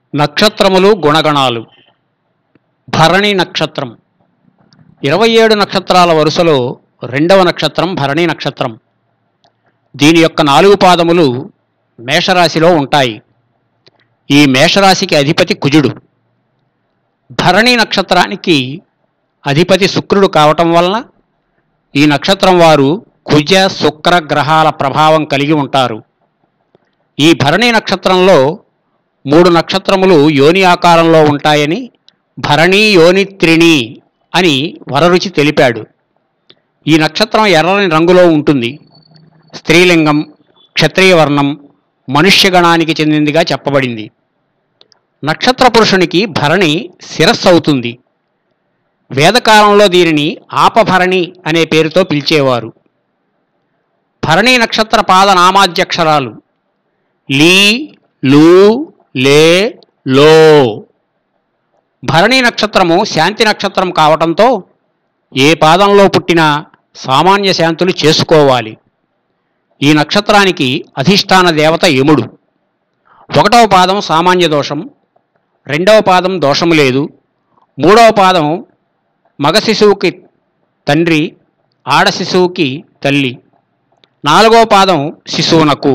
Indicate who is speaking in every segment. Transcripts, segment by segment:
Speaker 1: నక్షత్రములు గుణగణాలు భరణి నక్షత్రం ఇరవై ఏడు నక్షత్రాల వరుసలో రెండవ నక్షత్రం భరణి నక్షత్రం దీని యొక్క నాలుగు పాదములు మేషరాశిలో ఉంటాయి ఈ మేషరాశికి అధిపతి కుజుడు భరణి నక్షత్రానికి అధిపతి శుక్రుడు కావటం వలన ఈ నక్షత్రం వారు కుజ శుక్ర గ్రహాల ప్రభావం కలిగి ఉంటారు ఈ భరణి నక్షత్రంలో మూడు నక్షత్రములు యోని ఆకారంలో ఉంటాయని భరణి యోని త్రిణి అని వరరుచి తెలిపాడు ఈ నక్షత్రం ఎర్రని రంగులో ఉంటుంది స్త్రీలింగం క్షత్రియ వర్ణం మనుష్యగణానికి చెందిందిగా చెప్పబడింది నక్షత్ర పురుషునికి భరణి శిరస్సు అవుతుంది వేదకాలంలో దీనిని ఆపభరణి అనే పేరుతో పిలిచేవారు భరణి నక్షత్ర పాద నామాధ్యక్షరాలు లీ లూ లే లో భరణి నక్షత్రము శాంతి నక్షత్రం కావటంతో ఏ పాదంలో పుట్టినా సామాన్య శాంతులు చేసుకోవాలి ఈ నక్షత్రానికి అధిష్టాన దేవత యముడు ఒకటవ పాదం సామాన్య దోషం రెండవ పాదం దోషము లేదు మూడవ పాదం మగ శిశువుకి తండ్రి ఆడ శిశువుకి తల్లి నాలుగవ పాదం శిశువునకు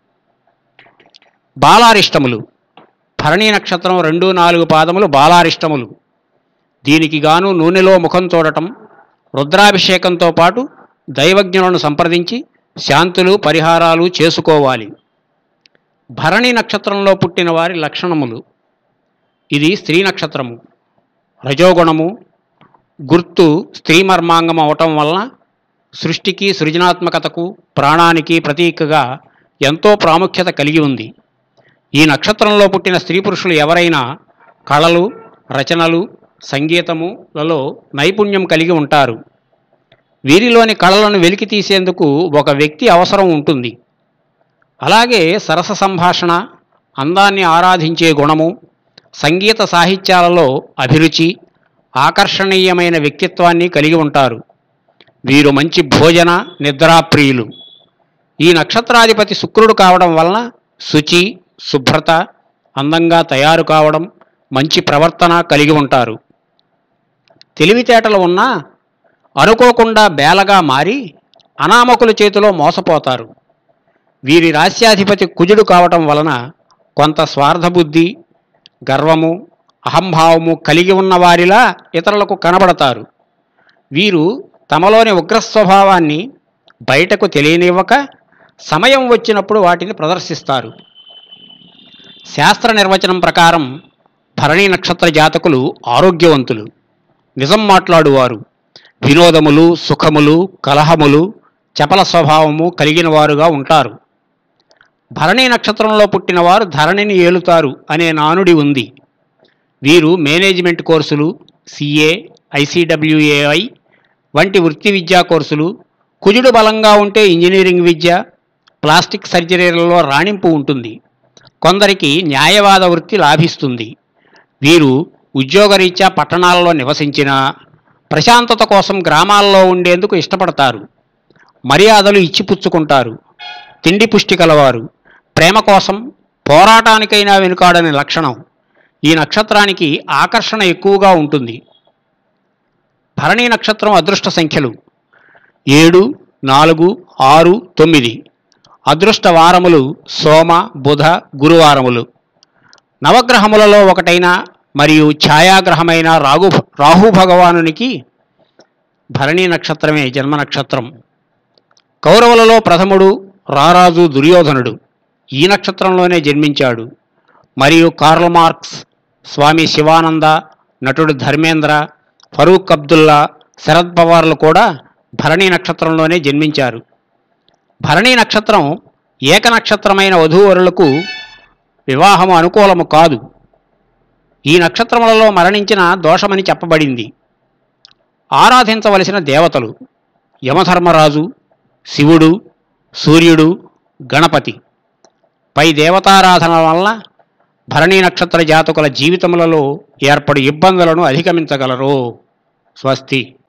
Speaker 1: బాలారిష్టములు భరణి నక్షత్రం రెండు నాలుగు పాదములు బాలారిష్టములు దీనికి గాను నూనెలో ముఖం చూడటం రుద్రాభిషేకంతో పాటు దైవజ్ఞులను సంప్రదించి శాంతులు పరిహారాలు చేసుకోవాలి భరణి నక్షత్రంలో పుట్టిన వారి లక్షణములు ఇది స్త్రీ నక్షత్రము రజోగుణము గుర్తు స్త్రీ మర్మాంగం అవటం వలన సృష్టికి సృజనాత్మకతకు ప్రాణానికి ప్రతీకగా ఎంతో ప్రాముఖ్యత కలిగి ఉంది ఈ నక్షత్రంలో పుట్టిన స్త్రీ పురుషులు ఎవరైనా కళలు రచనలు సంగీతములలో నైపుణ్యం కలిగి ఉంటారు వీరిలోని కళలను వెలికి తీసేందుకు ఒక వ్యక్తి అవసరం ఉంటుంది అలాగే సరస సంభాషణ అందాన్ని ఆరాధించే గుణము సంగీత సాహిత్యాలలో అభిరుచి ఆకర్షణీయమైన వ్యక్తిత్వాన్ని కలిగి ఉంటారు వీరు మంచి భోజన నిద్రాప్రియులు ఈ నక్షత్రాధిపతి శుక్రుడు కావడం వలన శుచి శుభ్రత అందంగా తయారు కావడం మంచి ప్రవర్తన కలిగి ఉంటారు తెలివితేటలు ఉన్నా అనుకోకుండా బేలగా మారి అనామకుల చేతిలో మోసపోతారు వీరి రాస్యాధిపతి కుజుడు కావటం వలన కొంత స్వార్థబుద్ధి గర్వము అహంభావము కలిగి ఉన్న వారిలా ఇతరులకు కనబడతారు వీరు తమలోని ఉగ్రస్వభావాన్ని బయటకు తెలియనివ్వక సమయం వచ్చినప్పుడు వాటిని ప్రదర్శిస్తారు శాస్త్ర నిర్వచనం ప్రకారం భరణి నక్షత్ర జాతకులు ఆరోగ్యవంతులు నిజం మాట్లాడువారు వినోదములు సుఖములు కలహములు చపల స్వభావము కలిగిన వారుగా ఉంటారు భరణి నక్షత్రంలో పుట్టిన వారు ధరణిని ఏలుతారు అనే నానుడి ఉంది వీరు మేనేజ్మెంట్ కోర్సులు సిఏ ఐసిడబ్ల్యూఏఐ వంటి వృత్తి విద్యా కోర్సులు కుజుడు బలంగా ఉంటే ఇంజనీరింగ్ విద్య ప్లాస్టిక్ సర్జరీలలో రాణింపు ఉంటుంది కొందరికి న్యాయవాద వృత్తి లాభిస్తుంది వీరు ఉద్యోగరీత్యా పట్టణాలలో నివసించినా ప్రశాంతత కోసం గ్రామాల్లో ఉండేందుకు ఇష్టపడతారు మర్యాదలు ఇచ్చిపుచ్చుకుంటారు తిండి పుష్టి కలవారు ప్రేమ కోసం పోరాటానికైనా వెనుకాడని లక్షణం ఈ నక్షత్రానికి ఆకర్షణ ఎక్కువగా ఉంటుంది భరణి నక్షత్రం అదృష్ట సంఖ్యలు ఏడు నాలుగు ఆరు తొమ్మిది అదృష్ట వారములు సోమ బుధ గురువారములు నవగ్రహములలో ఒకటైన మరియు ఛాయాగ్రహమైన రాగు రాహు భగవానునికి భరణి నక్షత్రమే జన్మ నక్షత్రం కౌరవులలో ప్రథముడు రారాజు దుర్యోధనుడు ఈ నక్షత్రంలోనే జన్మించాడు మరియు కార్ల్ మార్క్స్ స్వామి శివానంద నటుడు ధర్మేంద్ర ఫరూక్ అబ్దుల్లా శరద్ పవార్లు కూడా భరణి నక్షత్రంలోనే జన్మించారు భరణి నక్షత్రం ఏక నక్షత్రమైన వధూవరులకు వివాహము అనుకూలము కాదు ఈ నక్షత్రములలో మరణించిన దోషమని చెప్పబడింది ఆరాధించవలసిన దేవతలు యమధర్మరాజు శివుడు సూర్యుడు గణపతి పై దేవతారాధన వలన భరణి నక్షత్ర జాతకుల జీవితములలో ఏర్పడు ఇబ్బందులను అధిగమించగలరు స్వస్తి